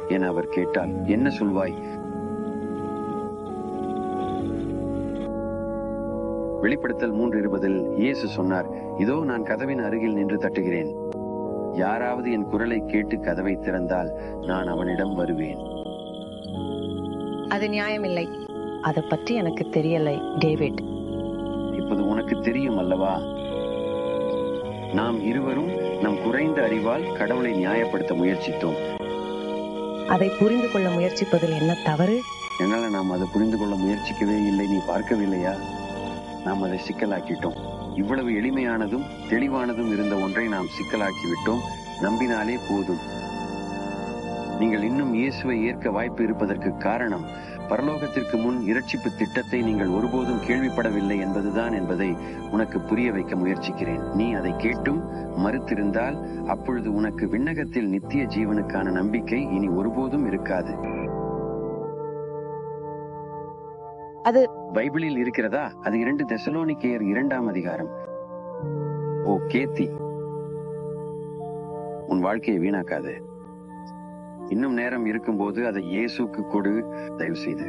என அவர் கேட்டால் என்ன சொல்வாய் வெளிப்படுத்தல் மூன்று இருபதில் இயேசு சொன்னார் இதோ நான் கதவின் அருகில் நின்று தட்டுகிறேன் யாராவது என் குரலை கேட்டு கதவை திறந்தால் நான் அவனிடம் வருவேன் அது நியாயமில்லை அதை பற்றி எனக்கு தெரியலை டேவிட் இப்போது உனக்கு தெரியும் அல்லவா நாம் இருவரும் நம் குறைந்த அறிவால் கடவுளை நியாயப்படுத்த முயற்சித்தோம் அதை புரிந்து கொள்ள முயற்சிப்பதில் என்ன தவறு என்னால நாம் அதை புரிந்து கொள்ள முயற்சிக்கவே இல்லை நீ பார்க்கவில்லையா நாம் அதை சிக்கலாக்கிட்டோம் இவ்வளவு எளிமையானதும் தெளிவானதும் இருந்த ஒன்றை நாம் சிக்கலாக்கி விட்டோம் நம்பினாலே போதும் நீங்கள் இன்னும் இயேசுவை ஏற்க வாய்ப்பு இருப்பதற்கு காரணம் பரலோகத்திற்கு முன் இரட்சிப்பு திட்டத்தை நீங்கள் ஒருபோதும் கேள்விப்படவில்லை என்பதுதான் என்பதை உனக்கு புரிய வைக்க முயற்சிக்கிறேன் நீ அதை கேட்டும் மறுத்திருந்தால் அப்பொழுது உனக்கு விண்ணகத்தில் நித்திய ஜீவனுக்கான நம்பிக்கை இனி ஒருபோதும் இருக்காது அது பைபிளில் இருக்கிறதா அது இரண்டு தெசலோனிக்கேயர் இரண்டாம் அதிகாரம் ஓ கேத்தி உன் வாழ்க்கையை வீணாக்காது இன்னும் நேரம் இருக்கும்போது அதை இயேசுக்கு கொடு தயவு செய்து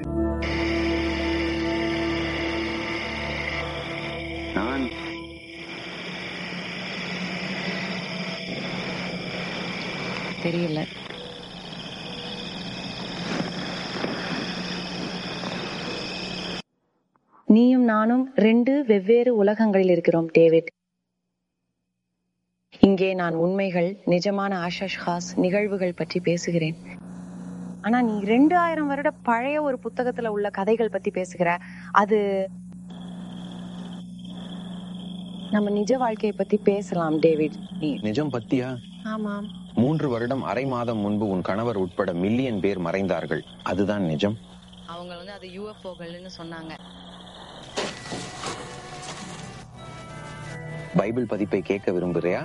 நான் தெரியல நீயும் நானும் ரெண்டு வெவ்வேறு உலகங்களில் இருக்கிறோம் டேவிட் இங்கே நான் உண்மைகள் நிஜமான ஆஷாஷ் ஹாஸ் நிகழ்வுகள் பற்றி பேசுகிறேன் ஆனா நீ ரெண்டு ஆயிரம் வருட பழைய ஒரு புத்தகத்துல உள்ள கதைகள் பத்தி பேசுகிற அது நம்ம நிஜ வாழ்க்கையை பத்தி பேசலாம் டேவிட் நீ நிஜம் பத்தியா ஆமாம் மூன்று வருடம் அரை மாதம் முன்பு உன் கணவர் உட்பட மில்லியன் பேர் மறைந்தார்கள் அதுதான் நிஜம் அவங்க வந்து அது யூஎஃப்ஓகள்னு சொன்னாங்க பைபிள் பதிப்பை கேட்க விரும்புறியா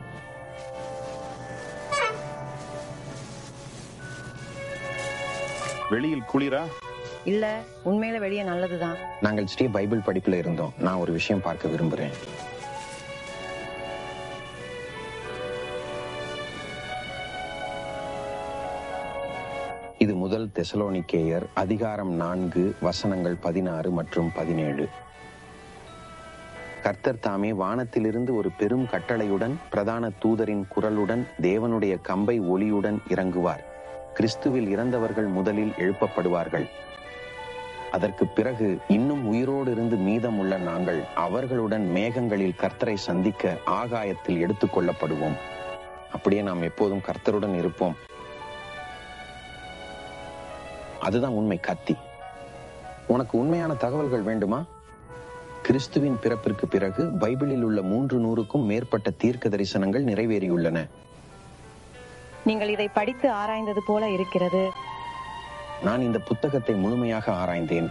வெளியில் குளிரா இல்ல உண்மையில வெளியே நல்லதுதான் நாங்கள் ஸ்ரீ பைபிள் படிப்புல இருந்தோம் நான் ஒரு விஷயம் பார்க்க விரும்புறேன் இது முதல் தெசலோனிக்கேயர் அதிகாரம் நான்கு வசனங்கள் பதினாறு மற்றும் பதினேழு கர்த்தர் தாமே வானத்திலிருந்து ஒரு பெரும் கட்டளையுடன் பிரதான தூதரின் குரலுடன் தேவனுடைய கம்பை ஒளியுடன் இறங்குவார் கிறிஸ்துவில் இறந்தவர்கள் முதலில் எழுப்பப்படுவார்கள் அதற்கு பிறகு இன்னும் உயிரோடு இருந்து மீதமுள்ள நாங்கள் அவர்களுடன் மேகங்களில் கர்த்தரை சந்திக்க ஆகாயத்தில் எடுத்துக் கொள்ளப்படுவோம் அப்படியே நாம் எப்போதும் கர்த்தருடன் இருப்போம் அதுதான் உண்மை கத்தி உனக்கு உண்மையான தகவல்கள் வேண்டுமா கிறிஸ்துவின் பிறப்பிற்கு பிறகு பைபிளில் உள்ள மூன்று நூறுக்கும் மேற்பட்ட தீர்க்க தரிசனங்கள் நிறைவேறியுள்ளன நீங்கள் இதை படித்து ஆராய்ந்தது போல இருக்கிறது நான் இந்த புத்தகத்தை முழுமையாக ஆராய்ந்தேன்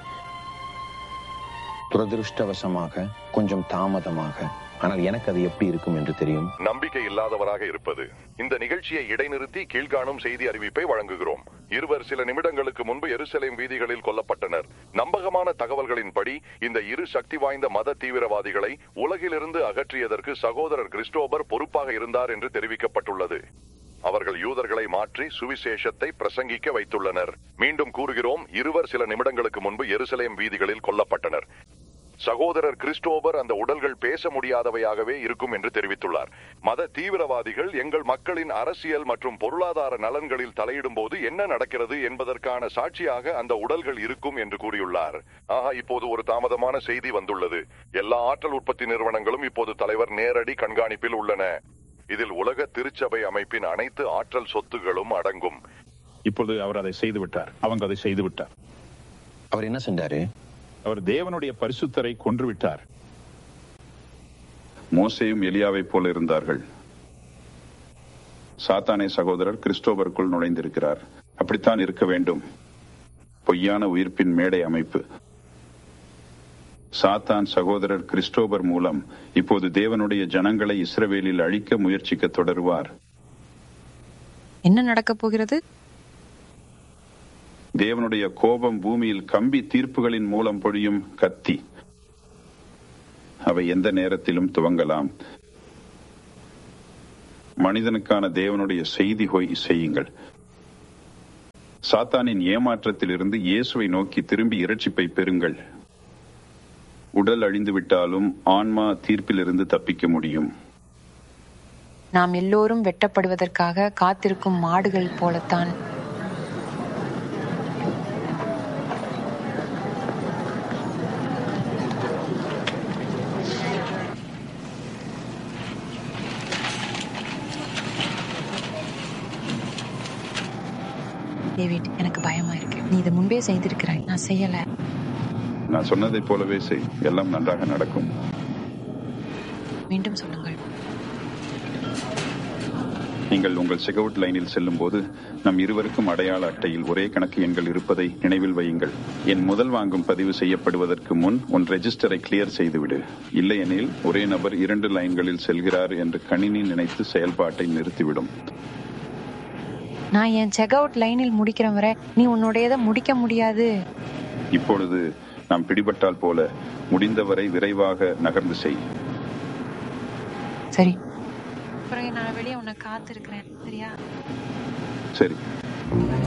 துரதிருஷ்டவசமாக கொஞ்சம் தாமதமாக ஆனால் எனக்கு அது எப்படி இருக்கும் என்று தெரியும் நம்பிக்கை இல்லாதவராக இருப்பது இந்த நிகழ்ச்சியை இடைநிறுத்தி கீழ்காணும் செய்தி அறிவிப்பை வழங்குகிறோம் இருவர் சில நிமிடங்களுக்கு முன்பு எருசலேம் வீதிகளில் கொல்லப்பட்டனர் நம்பகமான தகவல்களின்படி இந்த இரு சக்தி வாய்ந்த மத தீவிரவாதிகளை உலகிலிருந்து அகற்றியதற்கு சகோதரர் கிறிஸ்டோபர் பொறுப்பாக இருந்தார் என்று தெரிவிக்கப்பட்டுள்ளது அவர்கள் யூதர்களை மாற்றி சுவிசேஷத்தை பிரசங்கிக்க வைத்துள்ளனர் மீண்டும் கூறுகிறோம் இருவர் சில நிமிடங்களுக்கு முன்பு எருசலேம் வீதிகளில் கொல்லப்பட்டனர் சகோதரர் கிறிஸ்டோபர் அந்த உடல்கள் பேச முடியாதவையாகவே இருக்கும் என்று தெரிவித்துள்ளார் மத தீவிரவாதிகள் எங்கள் மக்களின் அரசியல் மற்றும் பொருளாதார நலன்களில் தலையிடும் போது என்ன நடக்கிறது என்பதற்கான சாட்சியாக அந்த உடல்கள் இருக்கும் என்று கூறியுள்ளார் ஆஹா இப்போது ஒரு தாமதமான செய்தி வந்துள்ளது எல்லா ஆற்றல் உற்பத்தி நிறுவனங்களும் இப்போது தலைவர் நேரடி கண்காணிப்பில் உள்ளன இதில் உலக திருச்சபை அமைப்பின் அனைத்து ஆற்றல் சொத்துகளும் அடங்கும் இப்பொழுது அவர் அதை செய்து விட்டார் அவங்க அதை செய்து விட்டார் அவர் என்ன செஞ்சாரு அவர் தேவனுடைய பரிசுத்தரை கொன்று விட்டார் மோசேயும் எலியாவைப் போல இருந்தார்கள் சாத்தானே சகோதரர் கிறிஸ்டோபருக்குள் நுழைந்திருக்கிறார் அப்படித்தான் இருக்க வேண்டும் பொய்யான உயிர்ப்பின் மேடை அமைப்பு சாத்தான் சகோதரர் கிறிஸ்டோபர் மூலம் இப்போது தேவனுடைய ஜனங்களை இஸ்ரவேலில் அழிக்க முயற்சிக்க தொடருவார் என்ன நடக்கப் போகிறது தேவனுடைய கோபம் பூமியில் கம்பி தீர்ப்புகளின் மூலம் பொழியும் கத்தி அவை எந்த நேரத்திலும் துவங்கலாம் மனிதனுக்கான தேவனுடைய செய்தி ஹொய் செய்யுங்கள் சாத்தானின் ஏமாற்றத்திலிருந்து இயேசுவை நோக்கி திரும்பி இரட்சிப்பை பெறுங்கள் உடல் அழிந்து விட்டாலும் ஆன்மா தீர்ப்பிலிருந்து தப்பிக்க முடியும் நாம் எல்லோரும் வெட்டப்படுவதற்காக காத்திருக்கும் மாடுகள் போலத்தான் டேவிட் எனக்கு பயமா இருக்கு நீ இதை முன்பே செய்திருக்கிறாய் நான் செய்யல நான் சொன்னதைப் போலவே செய் எல்லாம் நன்றாக நடக்கும் மீண்டும் சொல்லுங்கள் நீங்கள் உங்கள் செகவுட் லைனில் செல்லும் போது நம் இருவருக்கும் அடையாள அட்டையில் ஒரே கணக்கு எண்கள் இருப்பதை நினைவில் வையுங்கள் என் முதல் வாங்கும் பதிவு செய்யப்படுவதற்கு முன் உன் ரெஜிஸ்டரை கிளியர் செய்துவிடு இல்லையெனில் ஒரே நபர் இரண்டு லைன்களில் செல்கிறார் என்று கணினி நினைத்து செயல்பாட்டை நிறுத்திவிடும் நான் என் செக் அவுட் லைனில் முடிக்கிற வரை நீ உன்னுடையதை முடிக்க முடியாது இப்பொழுது நாம் பிடிபட்டால் போல முடிந்தவரை விரைவாக நகர்ந்து செய் சரி அப்புறம் நான் வெளியே உன்னை காத்திருக்கிறேன் சரியா சரி